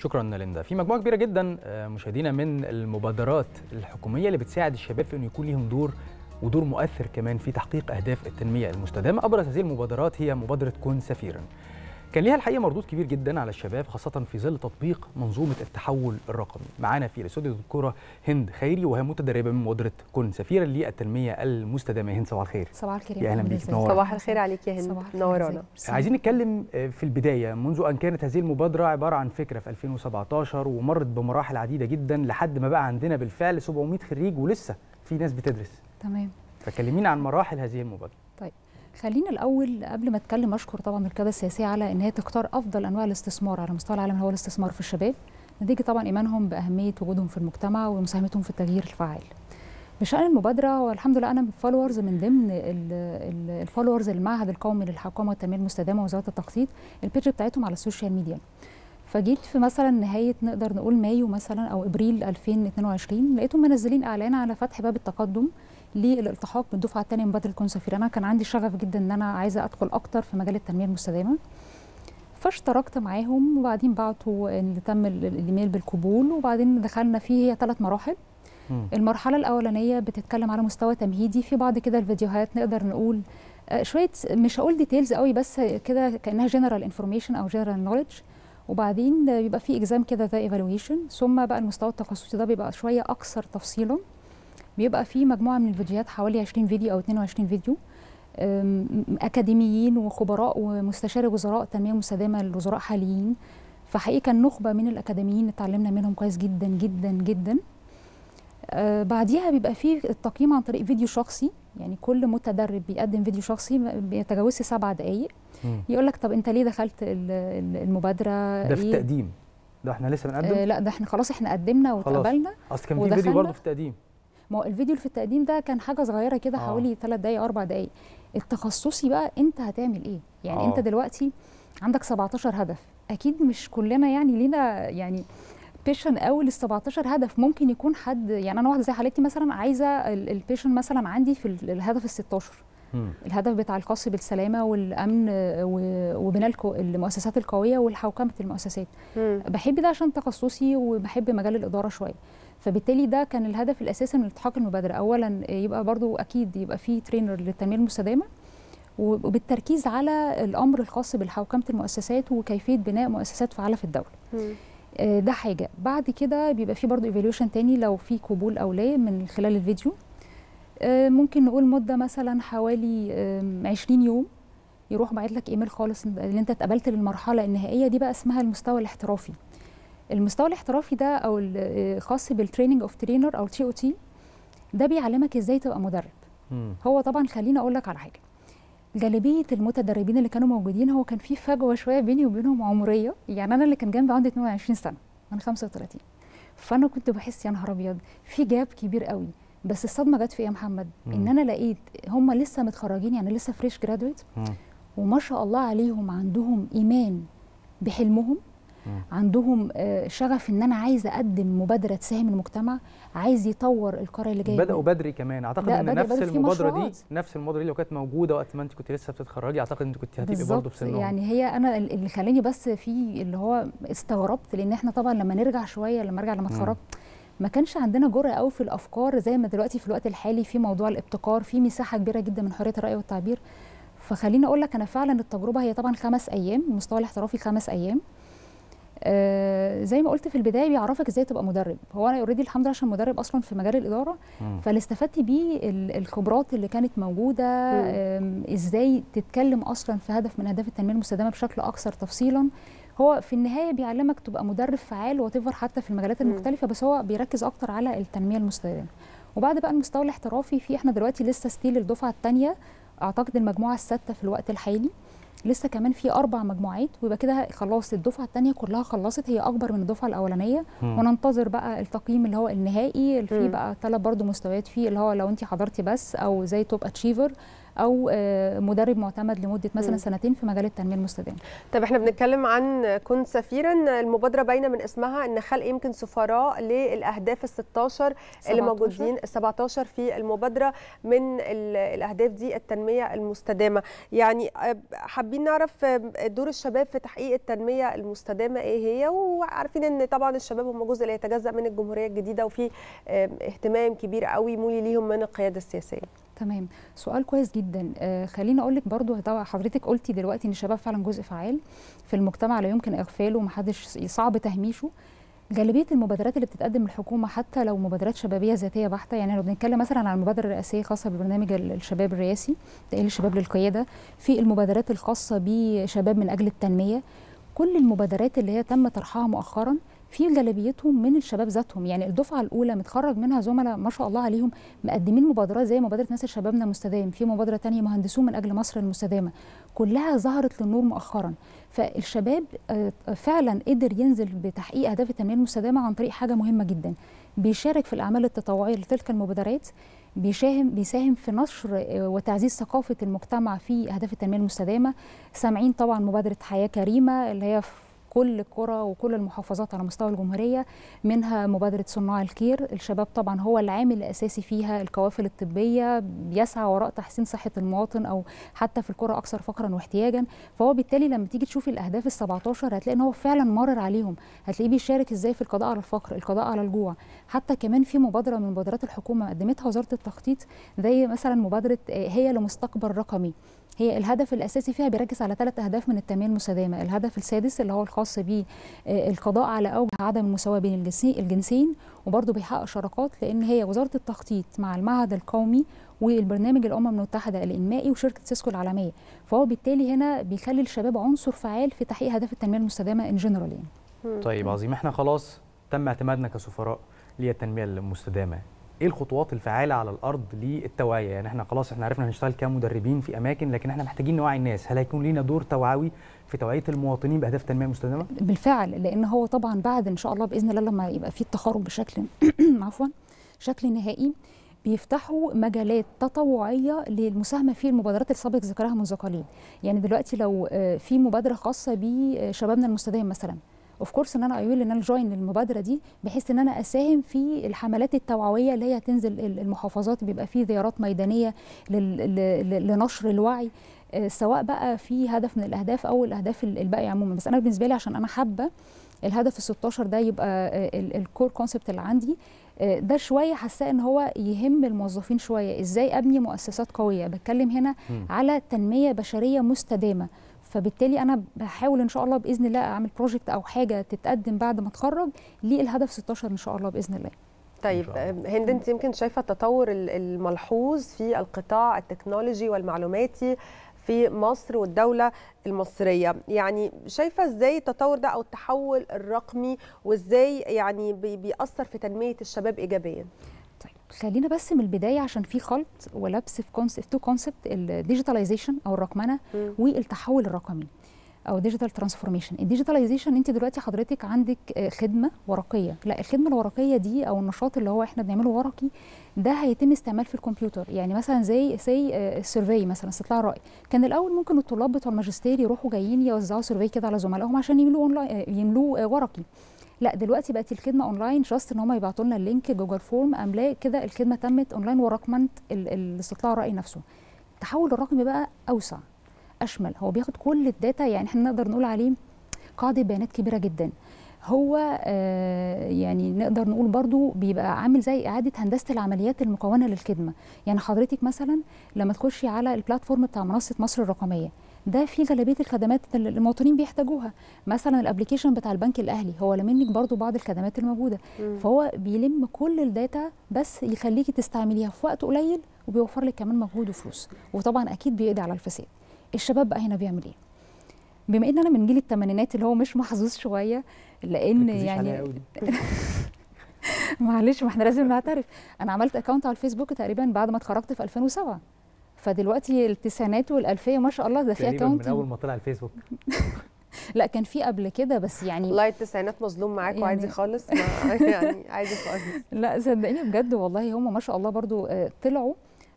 شكرا ليندا في مجموعه كبيره جدا مشاهدينا من المبادرات الحكوميه اللي بتساعد الشباب في انه يكون ليهم دور ودور مؤثر كمان في تحقيق اهداف التنميه المستدامه ابرز هذه المبادرات هي مبادره كن سفيرا كان ليها الحقيقه مردود كبير جدا على الشباب خاصه في ظل تطبيق منظومه التحول الرقمي معانا في الاستوديو الدكتوره هند خيري وهي متدربه من مبادره كن سفيرا للتنميه المستدامه هند صباح الخير صباح الخير يا اهلا بيك صباح الخير عليك يا هند نورانا عايزين نتكلم في البدايه منذ ان كانت هذه المبادره عباره عن فكره في 2017 ومرت بمراحل عديده جدا لحد ما بقى عندنا بالفعل 700 خريج ولسه في ناس بتدرس تمام فكلمينا عن مراحل هذه المبادره طيب خلينا الاول قبل ما اتكلم اشكر طبعا القياده السياسيه على ان هي تختار افضل انواع الاستثمار على مستوى العالم هو الاستثمار في الشباب نتيجه طبعا ايمانهم باهميه وجودهم في المجتمع ومساهمتهم في التغيير الفعال بشان المبادره والحمد لله انا من فولورز من ضمن الفولورز المعهد القومي للحكومه والتنميه المستدامه وزاره التخطيط البيج بتاعتهم على السوشيال ميديا فجيت في مثلا نهايه نقدر نقول مايو مثلا او ابريل 2022 لقيتهم منزلين اعلان على فتح باب التقدم للالتحاق بالدفعه الثانيه من مبادره كون سفير انا كان عندي شغف جدا ان انا عايزه ادخل اكتر في مجال التنميه المستدامه فاشتركت معاهم وبعدين بعتوا ان تم الايميل بالقبول وبعدين دخلنا فيه هي ثلاث مراحل م. المرحله الاولانيه بتتكلم على مستوى تمهيدي في بعض كده الفيديوهات نقدر نقول شويه مش هقول ديتيلز قوي بس كده كانها جنرال انفورميشن او جنرال نوليدج وبعدين بيبقى في اكزام كده زي ايفالويشن ثم بقى المستوى التخصصي ده بيبقى شويه اكثر تفصيلا بيبقى في مجموعه من الفيديوهات حوالي 20 فيديو او 22 فيديو اكاديميين وخبراء ومستشاري وزراء تنميه مستدامه للوزراء حاليين فحقيقه كان نخبه من الاكاديميين اتعلمنا منهم كويس جدا جدا جدا آه بعديها بيبقى في التقييم عن طريق فيديو شخصي يعني كل متدرب بيقدم فيديو شخصي ما بيتجاوزش سبع دقائق يقول لك طب انت ليه دخلت المبادره ده في التقديم ده احنا لسه بنقدم آه لا ده احنا خلاص احنا قدمنا واتقبلنا اصل كان في فيديو برضه في التقديم ما هو الفيديو اللي في التقديم ده كان حاجه صغيره كده آه. حوالي 3 دقائق 4 دقائق التخصصي بقى انت هتعمل ايه يعني آه. انت دلوقتي عندك 17 هدف اكيد مش كلنا يعني لينا يعني بيشن قوي لل 17 هدف ممكن يكون حد يعني انا واحده زي حالتي مثلا عايزه البيشن مثلا عندي في الهدف ال 16 م. الهدف بتاع الخاص بالسلامه والامن وبناء المؤسسات القويه والحوكمه المؤسسات م. بحب ده عشان تخصصي وبحب مجال الاداره شويه فبالتالي ده كان الهدف الاساسي من التحاق المبادره اولا يبقى برضو اكيد يبقى في ترينر للتنميه المستدامه وبالتركيز على الامر الخاص بالحوكمه المؤسسات وكيفيه بناء مؤسسات فعاله في الدوله م. ده حاجه بعد كده بيبقى في برضو ايفالويشن تاني لو في قبول او لا من خلال الفيديو ممكن نقول مده مثلا حوالي 20 يوم يروح باعت لك ايميل خالص اللي انت اتقبلت للمرحله النهائيه دي بقى اسمها المستوى الاحترافي المستوى الاحترافي ده او الخاص بالتريننج اوف ترينر او تي او تي ده بيعلمك ازاي تبقى مدرب مم. هو طبعا خليني اقول لك على حاجه غالبيه المتدربين اللي كانوا موجودين هو كان في فجوه شويه بيني وبينهم عمريه يعني انا اللي كان جنبي عندي 22 سنه انا 35 فانا كنت بحس يا نهار ابيض في جاب كبير قوي بس الصدمه جت في ايه يا محمد مم. ان انا لقيت هم لسه متخرجين يعني لسه فريش جرادويت وما شاء الله عليهم عندهم ايمان بحلمهم عندهم شغف ان انا عايز اقدم مبادره تساهم المجتمع عايز يطور القريه اللي جايه بداوا بدري كمان اعتقد ان بدري نفس بدري المبادره دي نفس المبادره دي لو كانت موجوده وقت ما انت كنت لسه بتتخرجي اعتقد انت كنت هتبقي برضه في سنهم يعني هي انا اللي خلاني بس في اللي هو استغربت لان احنا طبعا لما نرجع شويه لما ارجع لما اتخرجت ما كانش عندنا جرأة قوي في الافكار زي ما دلوقتي في الوقت الحالي في موضوع الابتكار في مساحه كبيره جدا من حريه الراي والتعبير فخليني اقول لك انا فعلا التجربه هي طبعا خمس ايام المستوى الاحترافي خمس ايام آه زي ما قلت في البدايه بيعرفك ازاي تبقى مدرب هو انا اوريدي الحمد لله عشان مدرب اصلا في مجال الاداره فاللي استفدت بيه الخبرات اللي كانت موجوده ازاي تتكلم اصلا في هدف من اهداف التنميه المستدامه بشكل اكثر تفصيلا هو في النهايه بيعلمك تبقى مدرب فعال وتفر حتى في المجالات المختلفه بس هو بيركز اكتر على التنميه المستدامه وبعد بقى المستوى الاحترافي في احنا دلوقتي لسه ستيل الدفعه الثانيه اعتقد المجموعه السادسه في الوقت الحالي لسه كمان في اربع مجموعات ويبقى كده خلاص الدفعه الثانيه كلها خلصت هي اكبر من الدفعه الاولانيه مم. وننتظر بقى التقييم اللي هو النهائي اللي فيه بقى ثلاث برضه مستويات فيه اللي هو لو انت حضرتي بس او زي توب اتشيفر او مدرب معتمد لمده مثلا م. سنتين في مجال التنميه المستدامه طب احنا بنتكلم عن كن سفيرا المبادره باينه من اسمها ان خلق يمكن سفراء للاهداف ال 16 اللي موجودين ال 17 في المبادره من الاهداف دي التنميه المستدامه يعني حابين نعرف دور الشباب في تحقيق التنميه المستدامه ايه هي وعارفين ان طبعا الشباب هم جزء لا يتجزا من الجمهوريه الجديده وفي اهتمام كبير قوي مولي ليهم من القياده السياسيه تمام سؤال كويس جدا آه خليني اقول لك برضو طبعا حضرتك قلتي دلوقتي ان الشباب فعلا جزء فعال في المجتمع لا يمكن اغفاله ومحدش صعب تهميشه غالبيه المبادرات اللي بتتقدم من الحكومه حتى لو مبادرات شبابيه ذاتيه بحته يعني لو بنتكلم مثلا عن المبادره الرئاسيه خاصه ببرنامج الشباب الرئاسي تاهيل الشباب للقياده في المبادرات الخاصه بشباب من اجل التنميه كل المبادرات اللي هي تم طرحها مؤخرا في غالبيتهم من الشباب ذاتهم يعني الدفعه الاولى متخرج منها زملاء ما شاء الله عليهم مقدمين مبادرات زي مبادره ناس شبابنا مستدام في مبادره تانية مهندسون من اجل مصر المستدامه كلها ظهرت للنور مؤخرا فالشباب فعلا قدر ينزل بتحقيق اهداف التنميه المستدامه عن طريق حاجه مهمه جدا بيشارك في الاعمال التطوعيه لتلك المبادرات بيساهم بيساهم في نشر وتعزيز ثقافه المجتمع في اهداف التنميه المستدامه سامعين طبعا مبادره حياه كريمه اللي هي في كل القرى وكل المحافظات على مستوى الجمهوريه منها مبادره صناع الكير الشباب طبعا هو العامل الاساسي فيها القوافل الطبيه بيسعى وراء تحسين صحه المواطن او حتى في القرى اكثر فقرا واحتياجا فهو بالتالي لما تيجي تشوفي الاهداف ال 17 هتلاقي ان هو فعلا مرر عليهم هتلاقيه بيشارك ازاي في القضاء على الفقر القضاء على الجوع حتى كمان في مبادره من مبادرات الحكومه قدمتها وزاره التخطيط زي مثلا مبادره هي لمستقبل رقمي هي الهدف الاساسي فيها بيركز على ثلاث اهداف من التنميه المستدامه الهدف السادس اللي هو الخاص بالقضاء على اوجه عدم المساواه بين الجنسين وبرضه بيحقق شراكات لان هي وزاره التخطيط مع المعهد القومي والبرنامج الامم المتحده الانمائي وشركه سيسكو العالميه فهو بالتالي هنا بيخلي الشباب عنصر فعال في تحقيق اهداف التنميه المستدامه ان جنرال يعني. طيب عظيم احنا خلاص تم اعتمادنا كسفراء للتنميه المستدامه ايه الخطوات الفعاله على الارض للتوعيه يعني احنا خلاص احنا عرفنا هنشتغل كمدربين في اماكن لكن احنا محتاجين نوعي الناس هل هيكون لينا دور توعوي في توعيه المواطنين باهداف التنميه المستدامه بالفعل لان هو طبعا بعد ان شاء الله باذن الله لما يبقى في التخرج بشكل عفوا شكل نهائي بيفتحوا مجالات تطوعيه للمساهمه في المبادرات اللي سبق ذكرها منذ قليل يعني دلوقتي لو في مبادره خاصه بشبابنا المستدام مثلا اوف كورس ان انا ايول ان انا جوين المبادره دي بحيث ان انا اساهم في الحملات التوعويه اللي هي تنزل المحافظات بيبقى في زيارات ميدانيه لنشر الوعي سواء بقى في هدف من الاهداف او الاهداف الباقيه عموما بس انا بالنسبه لي عشان انا حابه الهدف ال 16 ده يبقى الكور كونسبت اللي عندي ده شويه حاساه ان هو يهم الموظفين شويه ازاي ابني مؤسسات قويه بتكلم هنا م. على تنميه بشريه مستدامه فبالتالي انا بحاول ان شاء الله باذن الله اعمل بروجكت او حاجه تتقدم بعد ما اتخرج للهدف 16 ان شاء الله باذن الله طيب هند انت يمكن شايفه التطور الملحوظ في القطاع التكنولوجي والمعلوماتي في مصر والدولة المصرية يعني شايفة ازاي التطور ده او التحول الرقمي وازاي يعني بيأثر في تنمية الشباب ايجابيا طيب خلينا بس من البدايه عشان في خلط ولبس في كونسبت تو كونسبت الديجيتاليزيشن او الرقمنه م. والتحول الرقمي او ديجيتال ترانسفورميشن الديجيتاليزيشن انت دلوقتي حضرتك عندك خدمه ورقيه لا الخدمه الورقيه دي او النشاط اللي هو احنا بنعمله ورقي ده هيتم استعمال في الكمبيوتر يعني مثلا زي سي السيرفي مثلا استطلاع الراي كان الاول ممكن الطلاب بتوع الماجستير يروحوا جايين يوزعوا سيرفي كده على زملائهم عشان يملوه اونلاين يملوه ورقي لا دلوقتي بقت الخدمه اونلاين جاست ان هم يبعتوا لنا اللينك جوجل فورم املاه كده الخدمه تمت اونلاين ورقمنه الاستطلاع الراي نفسه التحول الرقمي بقى اوسع اشمل هو بياخد كل الداتا يعني احنا نقدر نقول عليه قاعده بيانات كبيره جدا هو آه يعني نقدر نقول برضو بيبقى عامل زي اعاده هندسه العمليات المكونه للخدمه يعني حضرتك مثلا لما تخشي على البلاتفورم بتاع منصه مصر الرقميه ده في غالبيه الخدمات اللي المواطنين بيحتاجوها مثلا الابلكيشن بتاع البنك الاهلي هو منك برضو بعض الخدمات الموجوده م. فهو بيلم كل الداتا بس يخليكي تستعمليها في وقت قليل وبيوفر لك كمان مجهود وفلوس وطبعا اكيد بيقضي على الفساد الشباب بقى هنا بيعمل ايه بما ان انا من جيل الثمانينات اللي هو مش محظوظ شويه لان يعني معلش ما احنا لازم نعترف انا عملت اكونت على الفيسبوك تقريبا بعد ما اتخرجت في 2007 فدلوقتي التسعينات والالفيه ما شاء الله ده في اكونت من اول ما طلع الفيسبوك لا كان في قبل كده بس يعني والله التسعينات مظلوم معاك يعني وعادي خالص يعني عادي خالص لا صدقيني بجد والله هم ما شاء الله برضو طلعوا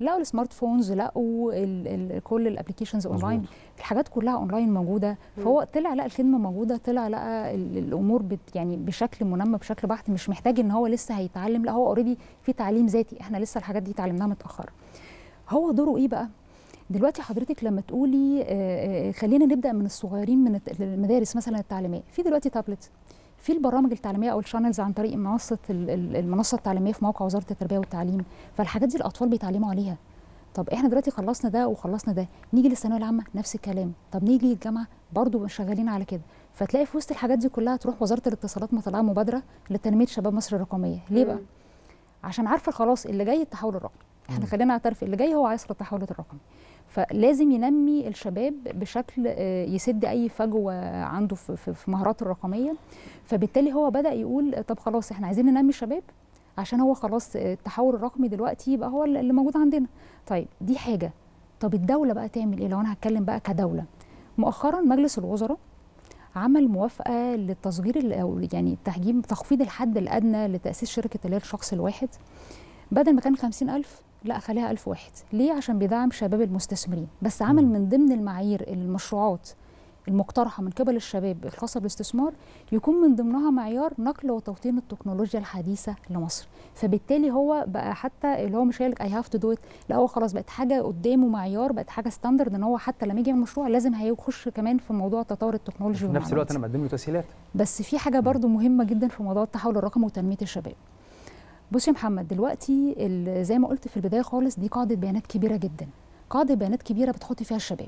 لقوا السمارت فونز لقوا ال ال كل الابلكيشنز اونلاين الحاجات كلها اونلاين موجوده فهو طلع لقى الخدمه موجوده طلع لقى الامور بت يعني بشكل منمى بشكل بحت مش محتاج ان هو لسه هيتعلم لا هو اوريدي في تعليم ذاتي احنا لسه الحاجات دي اتعلمناها متاخر هو دوره ايه بقى دلوقتي حضرتك لما تقولي خلينا نبدا من الصغيرين من المدارس مثلا التعليميه في دلوقتي تابلت في البرامج التعليميه او الشانلز عن طريق منصه المنصه التعليميه في موقع وزاره التربيه والتعليم فالحاجات دي الاطفال بيتعلموا عليها طب احنا دلوقتي خلصنا ده وخلصنا ده نيجي للثانويه العامه نفس الكلام طب نيجي الجامعه برضه شغالين على كده فتلاقي في وسط الحاجات دي كلها تروح وزاره الاتصالات مطلعه مبادره لتنميه شباب مصر الرقميه ليه بقى عشان عارفه خلاص اللي جاي التحول الرقمي احنا خلينا نعترف اللي جاي هو عصر التحول الرقمي فلازم ينمي الشباب بشكل يسد اي فجوه عنده في مهاراته الرقميه فبالتالي هو بدا يقول طب خلاص احنا عايزين ننمي الشباب عشان هو خلاص التحول الرقمي دلوقتي يبقى هو اللي موجود عندنا طيب دي حاجه طب الدوله بقى تعمل ايه لو انا هتكلم بقى كدوله مؤخرا مجلس الوزراء عمل موافقه للتصغير او يعني تحجيم تخفيض الحد الادنى لتاسيس شركه اللي هي الشخص الواحد بدل ما كان 50000 لا خليها 1000 واحد ليه عشان بيدعم شباب المستثمرين بس عمل من ضمن المعايير المشروعات المقترحه من قبل الشباب الخاصه بالاستثمار يكون من ضمنها معيار نقل وتوطين التكنولوجيا الحديثه لمصر فبالتالي هو بقى حتى اللي هو مش هيقول اي هاف تو دو ات لا هو خلاص بقت حاجه قدامه معيار بقت حاجه ستاندرد ان هو حتى لما يجي يعمل مشروع لازم هيخش كمان في موضوع تطور التكنولوجيا في نفس الوقت انا بقدم له تسهيلات بس في حاجه برضو مهمه جدا في موضوع التحول الرقمي وتنميه الشباب بص يا محمد دلوقتي زي ما قلت في البدايه خالص دي قاعده بيانات كبيره جدا قاعده بيانات كبيره بتحطي فيها الشباب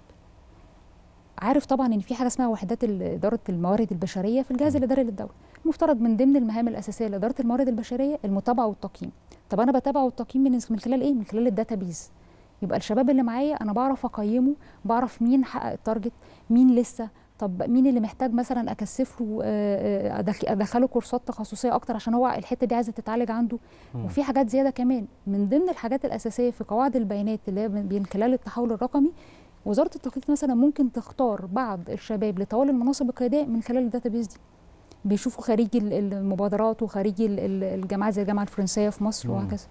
عارف طبعا ان في حاجه اسمها وحدات اداره الموارد البشريه في الجهاز الاداري للدوله المفترض من ضمن المهام الاساسيه لاداره الموارد البشريه المتابعه والتقييم طب انا بتابع والتقييم من من خلال ايه من خلال الداتابيز يبقى الشباب اللي معايا انا بعرف اقيمه بعرف مين حقق التارجت مين لسه طب مين اللي محتاج مثلا اكثف له ادخله كورسات تخصصيه اكتر عشان هو الحته دي عايزه تتعالج عنده م. وفي حاجات زياده كمان من ضمن الحاجات الاساسيه في قواعد البيانات اللي هي من خلال التحول الرقمي وزاره التخطيط مثلا ممكن تختار بعض الشباب لتولي المناصب القياديه من خلال الداتابيز دي بيشوفوا خريجي المبادرات وخريجي الجامعات زي الجامعه الفرنسيه في مصر م. وهكذا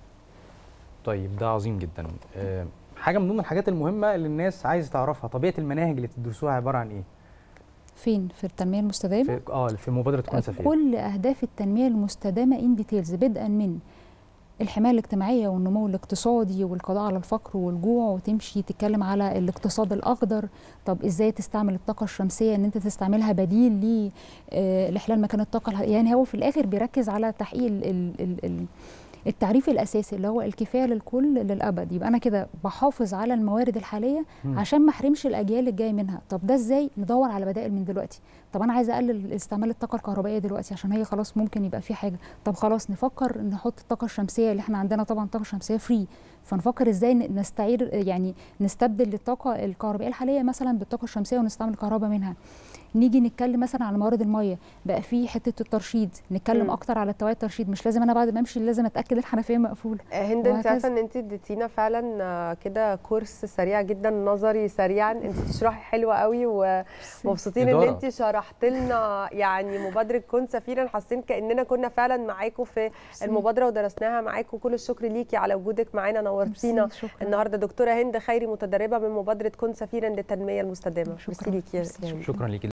طيب ده عظيم جدا أه حاجه من ضمن الحاجات المهمه اللي الناس عايزه تعرفها طبيعه المناهج اللي تدرسوها عباره عن ايه فين في التنميه المستدامه في اه في مبادره كون سفير كل اهداف التنميه المستدامه ان ديتيلز بدءا من الحمايه الاجتماعيه والنمو الاقتصادي والقضاء على الفقر والجوع وتمشي تتكلم على الاقتصاد الاخضر طب ازاي تستعمل الطاقه الشمسيه ان انت تستعملها بديل لاحلال مكان الطاقه يعني هو في الاخر بيركز على تحقيق ال ال ال التعريف الاساسي اللي هو الكفايه للكل للابد يبقى انا كده بحافظ على الموارد الحاليه م. عشان ما احرمش الاجيال الجايه منها طب ده ازاي ندور على بدائل من دلوقتي طب انا عايزه اقلل استعمال الطاقه الكهربائيه دلوقتي عشان هي خلاص ممكن يبقى في حاجه طب خلاص نفكر نحط الطاقه الشمسيه اللي احنا عندنا طبعا طاقه شمسيه فري فنفكر ازاي نستعير يعني نستبدل الطاقه الكهربائيه الحاليه مثلا بالطاقه الشمسيه ونستعمل الكهرباء منها نيجي نتكلم مثلا على موارد الميه بقى في حته الترشيد نتكلم م. اكتر على التوعيه الترشيد مش لازم انا بعد ما امشي لازم اتاكد الحنفيه مقفوله هند انت عارفه ان انت اديتينا فعلا كده كورس سريع جدا نظري سريعا انت بتشرحي حلوه قوي ومبسوطين ان انت شرحت لنا يعني مبادره كن سفيرا حاسين كاننا كنا فعلا معاكم في المبادره ودرسناها معاكم كل الشكر ليكي على وجودك معانا نورتينا النهارده دكتوره هند خيري متدربه من مبادره كن سفيرا للتنميه المستدامه شكرا ليكي شكرا ليكي